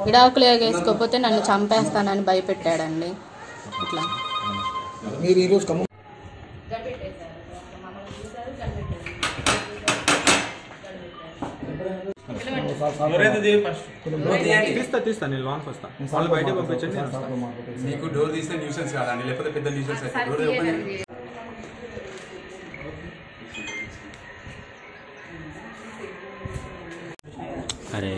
విడాకులు వేసుకోకపోతే నన్ను చంపేస్తానని భయపెట్టాడండి ఇట్లా మీరు ఈరోజు ఖమ్మం తీస్తా తీస్తా నేను లోన్కి వస్తా వాళ్ళు బయట పంపించండి నేను వస్తా. మీకు డోర్ తీస్తే న్యూసెన్స్ కాదండి లేకపోతే పెద్ద న్యూసెన్స్ అయితే డోర్ ఓపెన్ అరే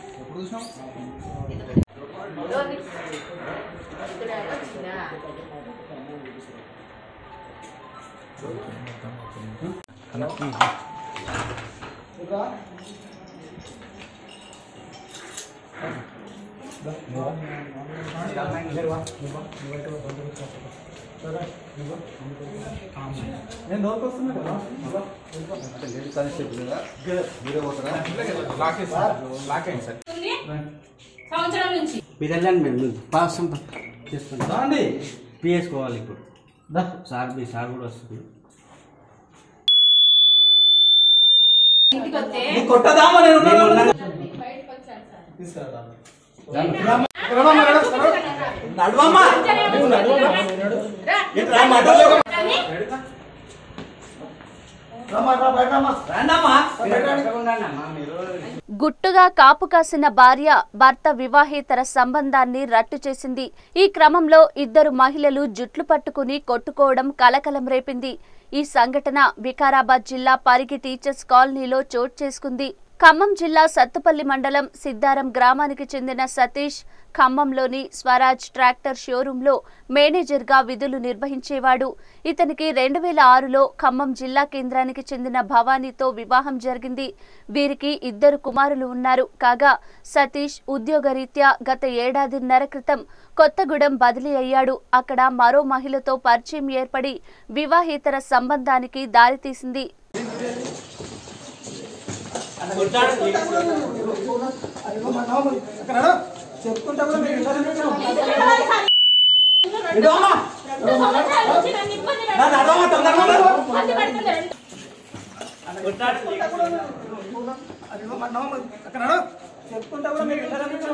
సంవత్సరం నుంచి మీరు వెళ్ళండి మీరు మీరు పాసం చేసుకుంటాం పిఎసుకోవాలి ఇప్పుడు సార్ మీ సార్ కూడా వస్తుంది ఇంటికి వస్తే గుట్టుగా కాపు కాసిన భార్య భర్త వివాహేతర సంబంధాన్ని రట్టు చేసింది ఈ క్రమంలో ఇద్దరు మహిళలు జుట్లు పట్టుకుని కొట్టుకోవడం కలకలం రేపింది ఈ సంఘటన వికారాబాద్ జిల్లా పరిగి టీచర్స్ కాలనీలో చోటు చేసుకుంది ఖమ్మం జిల్లా సత్తుపల్లి మండలం సిద్దారం గ్రామానికి చెందిన సతీష్ ఖమ్మంలోని స్వరాజ్ ట్రాక్టర్ షోరూంలో మేనేజర్గా విధులు నిర్వహించేవాడు ఇతనికి రెండు వేల ఆరులో ఖమ్మం జిల్లా కేంద్రానికి చెందిన భవానీతో వివాహం జరిగింది వీరికి ఇద్దరు కుమారులు ఉన్నారు కాగా సతీష్ ఉద్యోగరీత్యా గత ఏడాదిన్నర క్రితం కొత్తగూడెం బదిలీ అయ్యాడు అక్కడ మరో మహిళతో పరిచయం ఏర్పడి వివాహేతర సంబంధానికి దారితీసింది చెప్పుకుంటా కూడా మీరు చెప్పుకుంటా కూడా మీరు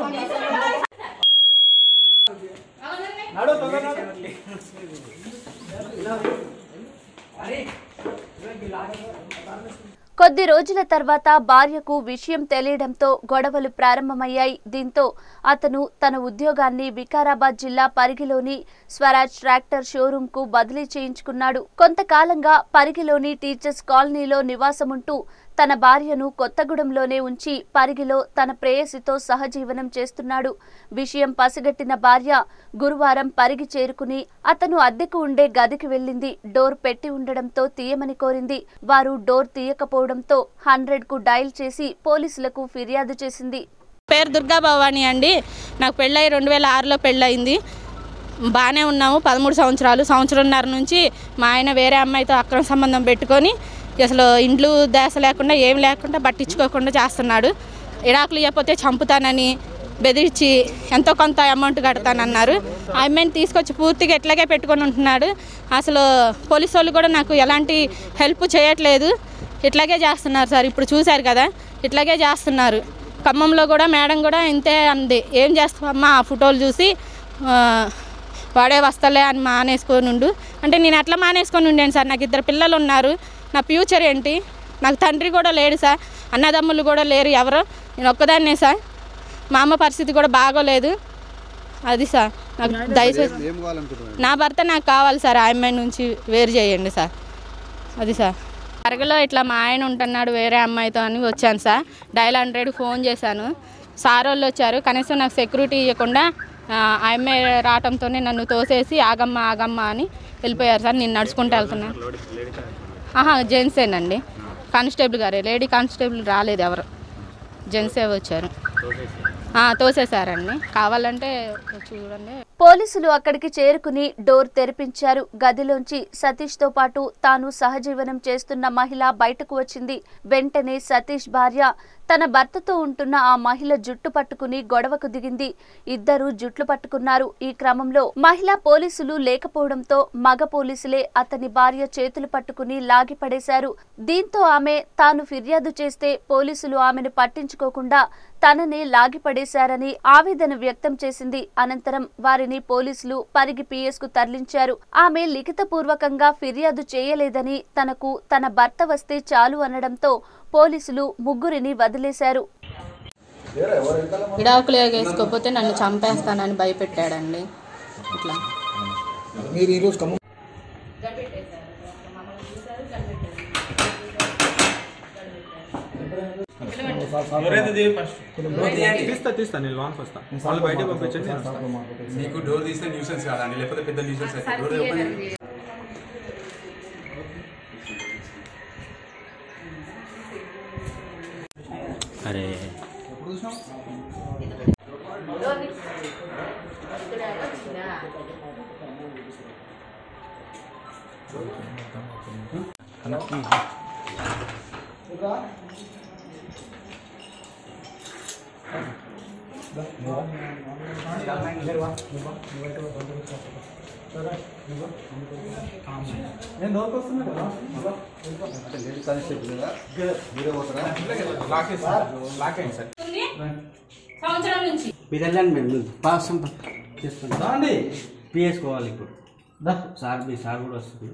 కొద్ది రోజుల తర్వాత భార్యకు విషయం తెలియడంతో గొడవలు ప్రారంభమయ్యాయి దీంతో అతను తన ఉద్యోగాన్ని వికారాబాద్ జిల్లా పరిగిలోని స్వరాజ్ ట్రాక్టర్ షోరూం కు బదిలీ చేయించుకున్నాడు కొంతకాలంగా పరిగిలోని టీచర్స్ కాలనీలో నివాసముంటూ తన భార్యను కొత్తగూడెంలోనే ఉంచి పరిగిలో తన ప్రేయసితో సహజీవనం చేస్తున్నాడు విషయం పసిగట్టిన భార్య గురువారం పరిగి చేరుకుని అతను అద్దెకు ఉండే గదికి వెళ్ళింది డోర్ పెట్టి ఉండడంతో తీయమని కోరింది వారు డోర్ తీయకపోవడంతో హండ్రెడ్ కు డయల్ చేసి పోలీసులకు ఫిర్యాదు చేసింది పేరు దుర్గా భవాని అండి నాకు పెళ్ళై రెండు వేల ఆరులో పెళ్ళయింది బాగానే ఉన్నాము పదమూడు సంవత్సరాలు సంవత్సరంన్నర నుంచి మా ఆయన వేరే అమ్మాయితో అక్రమ సంబంధం పెట్టుకొని అసలు ఇండ్లు దేశ లేకుండా ఏం లేకుండా పట్టించుకోకుండా చేస్తున్నాడు ఇడాకులు ఇవ్వకపోతే చంపుతానని బెదిరించి ఎంతో కొంత అమౌంట్ కడతానన్నారు ఆ అమ్మాయిని తీసుకొచ్చి పూర్తిగా ఎట్లాగే పెట్టుకొని ఉంటున్నాడు అసలు పోలీసు వాళ్ళు కూడా నాకు ఎలాంటి హెల్ప్ చేయట్లేదు ఇట్లాగే చేస్తున్నారు సార్ ఇప్పుడు చూశారు కదా ఇట్లాగే చేస్తున్నారు ఖమ్మంలో కూడా మేడం కూడా ఇంతే అంది ఏం చేస్తామమ్మా ఆ ఫోటోలు చూసి ఆ, వాడే వస్తలే అని మానేసుకొని ఉండు అంటే నేను ఎట్లా మానేసుకొని ఉండాను సార్ నాకు ఇద్దరు పిల్లలు ఉన్నారు నా ఫ్యూచర్ ఏంటి నాకు తండ్రి కూడా లేడు సార్ అన్నదమ్ములు కూడా లేరు ఎవరు నేను ఒక్కదాన్నే సార్ మా అమ్మ పరిస్థితి కూడా బాగోలేదు అది సార్ నాకు దయచేసి నా భర్త నాకు కావాలి సార్ ఆ అమ్మాయి నుంచి వేరు చేయండి సార్ అది సార్ అరగలో ఇట్లా మా ఆయన ఉంటున్నాడు వేరే అమ్మాయితో అని వచ్చాను సార్ డైల్ హండ్రెడ్ ఫోన్ చేశాను సార్ వాళ్ళు వచ్చారు కనీసం నాకు సెక్యూరిటీ ఇవ్వకుండా ఆ ఆ అమ్మాయి రావటంతోనే నన్ను తోసేసి ఆగమ్మ ఆగమ్మ అని వెళ్ళిపోయారు సార్ నేను నడుచుకుంటూ వెళ్తున్నాను ఆహా జెంట్సేనండి కానిస్టేబుల్ గారే లేడీ కానిస్టేబుల్ రాలేదు ఎవరు జెంట్సే వచ్చారు ఆ, తోసేశారండి కావాలంటే చూడండి పోలీసులు అక్కడికి చేరుకుని డోర్ తెరిపించారు గదిలోంచి సతీష్ తో పాటు తాను సహజీవనం చేస్తున్న మహిళ బయటకు వచ్చింది వెంటనే సతీష్ భార్య తన భర్తతో ఉంటున్న ఆ మహిళ జుట్టు పట్టుకుని గొడవకు దిగింది ఇద్దరు జుట్లు పట్టుకున్నారు ఈ క్రమంలో మహిళా పోలీసులు లేకపోవడంతో మగ పోలీసులే అతని భార్య చేతులు పట్టుకుని లాగిపడేశారు దీంతో ఆమె తాను ఫిర్యాదు చేస్తే పోలీసులు ఆమెను పట్టించుకోకుండా తనని లాగిపడేశారని ఆవేదన వ్యక్తం చేసింది అనంతరం వారిని పోలీసులు పరిగి పిఎస్ కు తరలించారు ఆమె లిఖితపూర్వకంగా ఫిర్యాదు చేయలేదని తనకు తన భర్త వస్తే చాలు అనడంతో పోలీసులు ముగ్గురిని వదిలేశారు విడాకులు వేసుకోకపోతే నన్ను చంపేస్తానని భయపెట్టాడండి ఇట్లా మీరు ఈరోజు ఖమ్మం తీస్తా తీస్తా నేను లోన్కి వస్తా వాళ్ళు బయటకు పంపించండి నేను వస్తా. మీకు డోర్ తీస్తే న్యూసెన్స్ కాదండి లేకపోతే పెద్ద న్యూసెన్స్ అయితే డోర్ ఓపెన్ అరే నేను డోర్కి వస్తున్నా కదా లాక్ వేసి లాక్ అయింది సార్ సంవత్సరం నుంచి మీరు వెళ్ళండి మేము పాసం చేసుకుంటాం అండి పిఎస్ కోవాలి ఇప్పుడు దా సార్ మీ సార్ కూడా వస్తుంది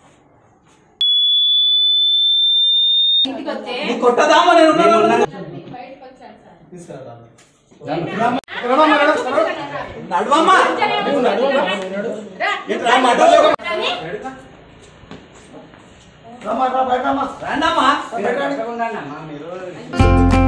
ఇంటికి వస్తే నీకు కొట్టదామా నేను ఉన్నాను. తీసుకురా నడవమ్మా నువ్వు నడవమ్మా. ఏంటి రా, మా అడ్డం లేకు. రామ్మా, రా, బయట రామ్మా. రండమ్మా. బయట రండి. ఉండండి అమ్మా మీరు